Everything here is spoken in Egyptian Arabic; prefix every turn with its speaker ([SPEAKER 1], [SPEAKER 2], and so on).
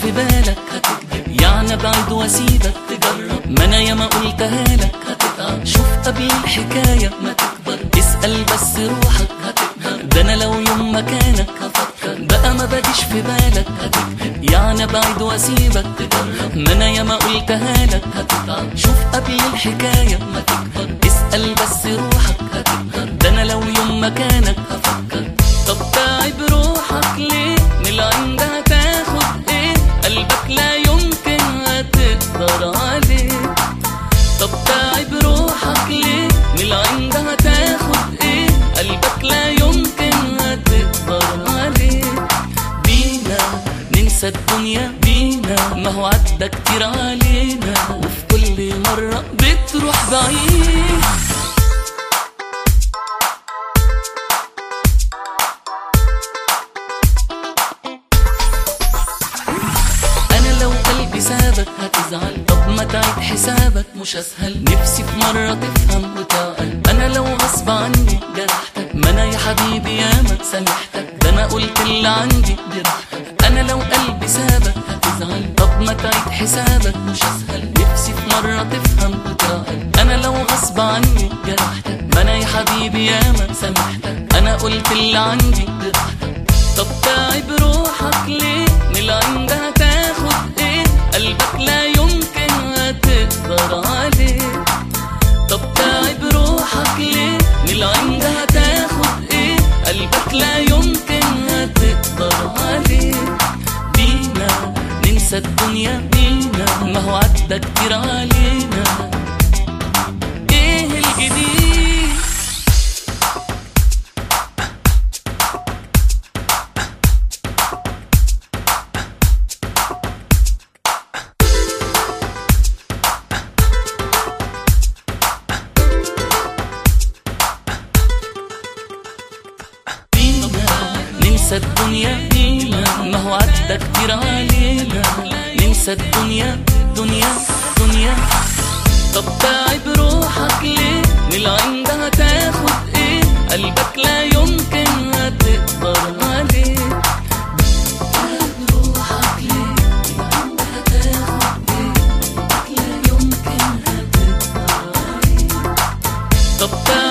[SPEAKER 1] في بالك هتكذب يعني ابعد واسيبك تجرب ما انا ياما قلتها لك هتتعب شوف قبل الحكاية ما تكبر اسأل بس روحك هتقدر ده انا لو يوم مكانك هفكر بقى ما بديش في بالك هتكذب يعني ابعد واسيبك تجرب ما انا ياما قلتها لك هتتعب شوف قبل الحكاية ما تكبر اسأل بس روحك هتقدر ده انا لو يوم مكانك هفكر طب تعب روحك ليه من العين ده هتاخد ايه قلبك لا يمكن هتقدر عليه طب تعب روحك ليه من العين ده هتاخد ايه قلبك لا يمكن هتقدر عليه بينا ننسى الدنيا بينا ما هو عدى كتير علينا وفي كل مرة بتروح بعيد انا لو قلبي سابك هتزعل طب ما تعيد حسابك مش اسهل نفسي في مرة تفهم وتعقل انا لو غصب عني جرحتك ما انا يا حبيبي ياما سامحتك ده انا قلت اللي عندي براحتك انا لو قلبي سابك هتزعل طب ما تعيد حسابك مش اسهل نفسي في مرة تفهم وتعقل انا لو غصب عني جرحتك ما انا يا حبيبي ياما سامحتك انا قلت اللي عندي براحتك طب تعب روحك ليه من العين ده هتاخد ايه قلبك لا يمكن هتقدر عليه طب تعب روحك ليه من العين ده هتاخد ايه قلبك لا يمكن هتقدر عليه بينا ننسى الدنيا بينا ما هو عدى كتير علينا ايه الجديد بينا ننسى الدنيا بينا ما هو عدى كتير علينا ننسى الدنيا دنيا دنيا طب تعب روحك ليه من العين ده هتاخد ايه قلبك لا يمكن هتقدر عليه تعب روحك ليه من العين ده هتاخد ايه قلبك لا يمكن هتقدر عليه طب تعب